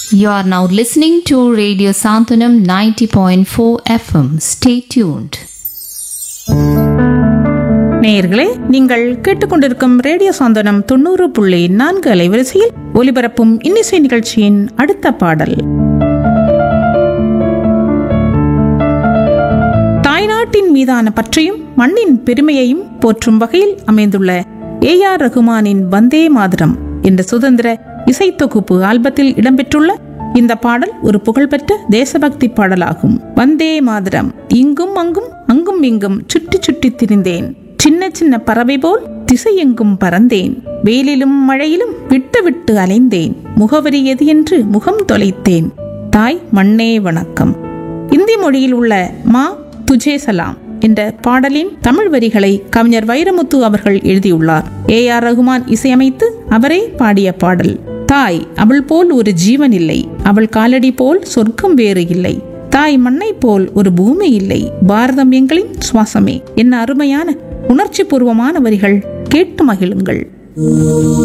You are now listening to Radio Santanam 90.4 FM. Stay tuned. நேயர்களே நீங்கள் கேட்டுக்கொண்டிருக்கும் radio சாந்தனம் தொண்ணூறு புள்ளி நான்கு அலைவரிசையில் ஒலிபரப்பும் இன்னிசை நிகழ்ச்சியின் அடுத்த பாடல் தாய்நாட்டின் மீதான பற்றையும் மண்ணின் பெருமையையும் போற்றும் வகையில் அமைந்துள்ள ஏ ஆர் ரகுமானின் வந்தே மாதரம் என்ற சுதந்திர இசைத்தொகுப்பு ஆல்பத்தில் இடம்பெற்றுள்ள இந்த பாடல் ஒரு புகழ்பெற்ற தேசபக்தி பாடலாகும் வந்தே மாதரம் இங்கும் அங்கும் அங்கும் இங்கும் சுற்றி சுற்றி திரிந்தேன் சின்ன சின்ன பறவை போல் திசையெங்கும் பறந்தேன் வெயிலிலும் மழையிலும் விட்டு விட்டு அலைந்தேன் முகவரி எது என்று முகம் தொலைத்தேன் தாய் மண்ணே வணக்கம் இந்தி மொழியில் உள்ள மா துஜே சலாம் என்ற பாடலின் தமிழ் வரிகளை கவிஞர் வைரமுத்து அவர்கள் எழுதியுள்ளார் ஏ ஆர் ரகுமான் இசையமைத்து அவரே பாடிய பாடல் தாய் அவள் போல் ஒரு ஜீவன் இல்லை அவள் காலடி போல் சொர்க்கம் வேறு இல்லை தாய் மண்ணை போல் ஒரு பூமி இல்லை பாரதம் எங்களின் சுவாசமே என்ன அருமையான உணர்ச்சி பூர்வமான வரிகள் கேட்டு மகிழுங்கள்